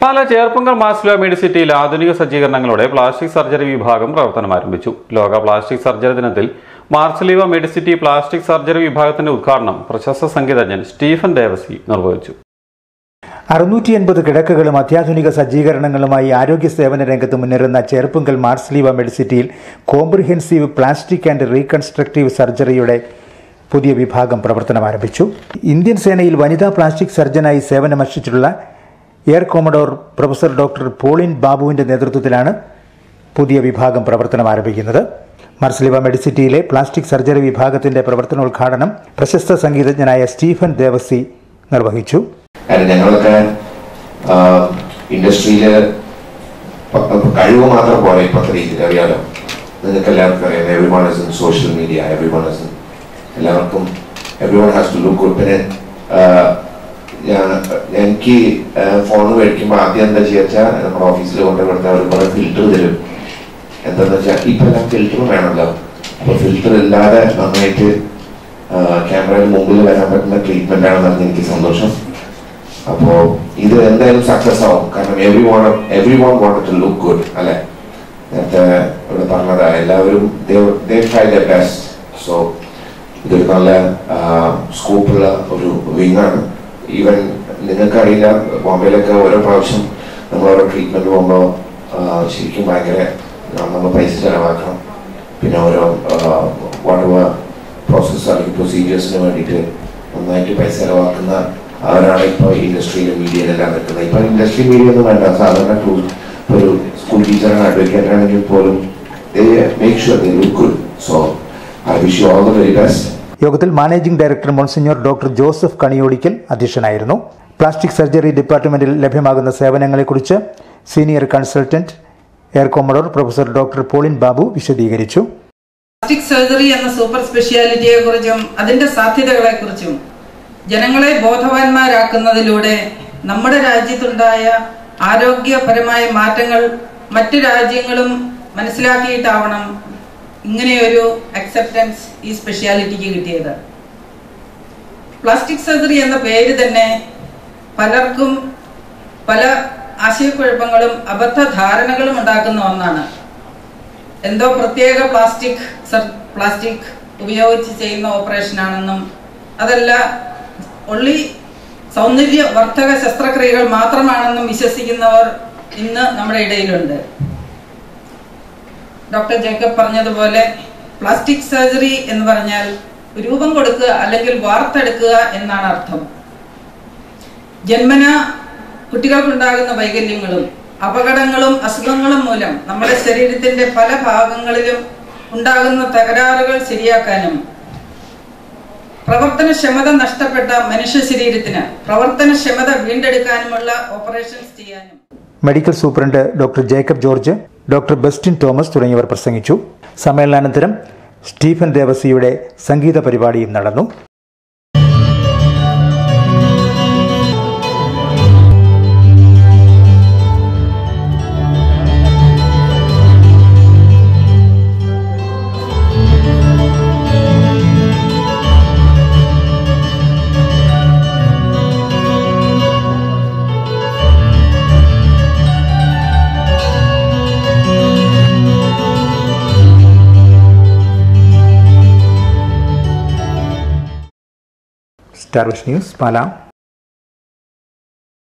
പാല Cherpunkal Maslow മെഡിസിറ്റിയിൽ ആധുനിക സജ്ജീകരണങ്ങളോടെ plastic surgery വിഭാഗം പ്രവർത്തനം ആരംഭിച്ചു ലോക പ്ലാസ്റ്റിക് സർജറി ദിനത്തിൽ മാർസലീവ മെഡിസിറ്റി പ്ലാസ്റ്റിക് സർജറി വിഭാഗത്തിന്റെ ഉദ്ഘാടനം പ്രശസ്ത സംഗീതജ്ഞൻ സ്റ്റീഫൻ ദേവസി നിർവഹിച്ചു അറുന്നൂറ്റി എൺപത് കിടക്കകളും അത്യാധുനിക സജ്ജീകരണങ്ങളുമായി ആരോഗ്യ സേവന രംഗത്ത് മുന്നേറുന്ന ചേർപ്പുങ്കൽ മാർസ്ലീവ മെഡിസിറ്റിയിൽ കോംപ്രിഹെൻസീവ് പ്ലാസ്റ്റിക് ആൻഡ് റീകൺസ്ട്രക്റ്റീവ് സർജറിയുടെ പുതിയ വിഭാഗം പ്രവർത്തനം ആരംഭിച്ചു ഇന്ത്യൻ സേനയിൽ വനിതാ പ്ലാസ്റ്റിക് സർജനായി സേവനമനുഷ്ഠിച്ചിട്ടുള്ള air commodore professor doctor Pauline ബാബുവിന്റെ നേതൃത്വത്തിലാണ് പുതിയ വിഭാഗം പ്രവർത്തനം ആരംഭിക്കുന്നത് മർസ്ലിവ മെഡിസിറ്റിയിലെ പ്ലാസ്റ്റിക് സർജറി വിഭാഗത്തിന്റെ പ്രവർത്തനോദ്ഘാടനം പ്രശസ്ത സംഗീതജ്ഞനായ സ്റ്റീഫൻ ദേവസി നിർവഹിച്ചു കാരണം ഞങ്ങളൊക്കെ ഇൻഡസ്ട്രിയില് കഴിവ് മാത്രം പോരാ ഇപ്പോഴത്തെ രീതിയിൽ അറിയാലോ നിങ്ങൾക്ക് എല്ലാവർക്കും അറിയാം every one is in social media every one is in എല്ലാവർക്കും every one has to look good പിന്നെ ആഹ്, ഞാൻ എനിക്ക് ഫോൺ മേടിക്കുമ്പോൾ ആദ്യം എന്താ ചെയ്യാച്ചാൽ നമ്മുടെ ഓഫീസിൽ കൊണ്ടുപോയി അവർ കുറെ ഫിൽറ്റർ തരും എന്താന്ന് വെച്ചാൽ ഇപ്പൊ എല്ലാം ഫിൽറ്റർ വേണമല്ലോ അപ്പൊ ഫിൽറ്റർ ഇല്ലാതെ നന്നായിട്ട് ക്യാമറയുടെ മുമ്പിൽ വരാൻ പറ്റുന്ന ട്രീറ്റ്മെന്റ് ആണെന്നാണ് എനിക്ക് സന്തോഷം അപ്പോ ഇത് എന്തായാലും സക്സസ് ആവും കാരണം every one every one want to look good അല്ലെ നേരത്തെ ഇവിടെ പറഞ്ഞത് എല്ലാവരും ട്രൈ ദ ബെസ്റ്റ് സോ ഇതൊരു നല്ല സ്കോപ്പുള്ള ഒരു വിങ്ങാണ് ഈവൻ നിങ്ങൾക്കറിയില്ല ബോംബെയിലൊക്കെ ഓരോ പ്രാവശ്യം നമ്മൾ ഓരോ ട്രീറ്റ്മെന്റ് പോകുമ്പോൾ ശരിക്കും ഭയങ്കര നമ്മൾ പൈസ ചെലവാക്കണം പിന്നെ ഓരോ വാട്ടർ പ്രോസസ്സ് അല്ലെങ്കിൽ പ്രൊസീജിയേഴ്സിന് വേണ്ടിയിട്ട് നന്നായിട്ട് പൈസ ചെലവാക്കുന്ന അവരാണ് ഇപ്പോൾ ഇൻഡസ്ട്രിയിലും മീഡിയയിലെല്ലാം നിൽക്കുന്നത് ഇപ്പൊ ഇൻഡസ്ട്രി മീഡിയ ഒന്നും വേണ്ട സാധാരണ ടൂ ഒരു സ്കൂൾ ടീച്ചറാണ് അഡ്വക്കേറ്റ് ആണെങ്കിൽ പോലും make sure they look good so I wish you all the very best യോഗത്തിൽ managing director monsignor doctor Joseph Kaniyodickal അധ്യക്ഷനായിരുന്നു പ്ലാസ്റ്റിക് സർജറി ഡിപ്പാർട്ട്മെന്റിൽ ലഭ്യമാകുന്ന സേവനങ്ങളെക്കുറിച്ച് senior consultant air commodore professor doctor Pauline Babu വിശദീകരിച്ചു പ്ലാസ്റ്റിക് സർജറി എന്ന സൂപ്പർ സ്പെഷ്യാലിറ്റിയെ കുറിച്ചും അതിന്റെ സാധ്യതകളെ കുറിച്ചും ജനങ്ങളെ ബോധവാന്മാരാക്കുന്നതിലൂടെ നമ്മുടെ രാജ്യത്തുണ്ടായ ആരോഗ്യപരമായ മാറ്റങ്ങൾ മറ്റു രാജ്യങ്ങളും മനസ്സിലാക്കിയിട്ടാവണം ഇങ്ങനെയൊരു അക്സെപ്റ്റൻസ് ഈ സ്പെഷ്യാലിറ്റിക്ക് കിട്ടിയത് പ്ലാസ്റ്റിക് സർജറി എന്ന പേര് തന്നെ പലർക്കും പല ആശയക്കുഴപ്പങ്ങളും അബദ്ധ ധാരണകളും ഉണ്ടാക്കുന്ന ഒന്നാണ് എന്തോ പ്രത്യേക പ്ലാസ്റ്റിക് സർ പ്ലാസ്റ്റിക് ഉപയോഗിച്ച് ചെയ്യുന്ന ഓപ്പറേഷൻ ആണെന്നും അതല്ല ഒള്ളി സൗന്ദര്യവർദ്ധക ശസ്ത്രക്രിയകൾ മാത്രമാണെന്നും വിശ്വസിക്കുന്നവർ ഇന്ന് നമ്മുടെ ഇടയിലുണ്ട് ഡോക്ടർ ജേക്കബ് പറഞ്ഞതുപോലെ പ്ലാസ്റ്റിക് സർജറി എന്ന് പറഞ്ഞാൽ രൂപം കൊടുക്കുക അല്ലെങ്കിൽ വാർത്തെടുക്കുക എന്നാണ് അർത്ഥം ജന്മന കുട്ടികൾക്കുണ്ടാകുന്ന വൈകല്യങ്ങളും അപകടങ്ങളും അസുഖങ്ങളും മൂലം നമ്മുടെ ശരീരത്തിന്റെ പല ഭാഗങ്ങളിലും ഉണ്ടാകുന്ന തകരാറുകൾ ശരിയാക്കാനും പ്രവർത്തനക്ഷമത നഷ്ടപ്പെട്ട മനുഷ്യ ശരീരത്തിന് പ്രവർത്തനക്ഷമത വീണ്ടെടുക്കാനുമുള്ള ഓപ്പറേഷൻസ് ചെയ്യാനും medical superintendent doctor Jacob George doctor Bestin Thomas തുടങ്ങിയവർ പ്രസംഗിച്ചു സമ്മേളനാനന്തരം സ്റ്റീഫൻ ദേവസിയുടെ സംഗീത പരിപാടിയും നടന്നു സ്റ്റാർ വിഷ് ന്യൂസ് പാലാ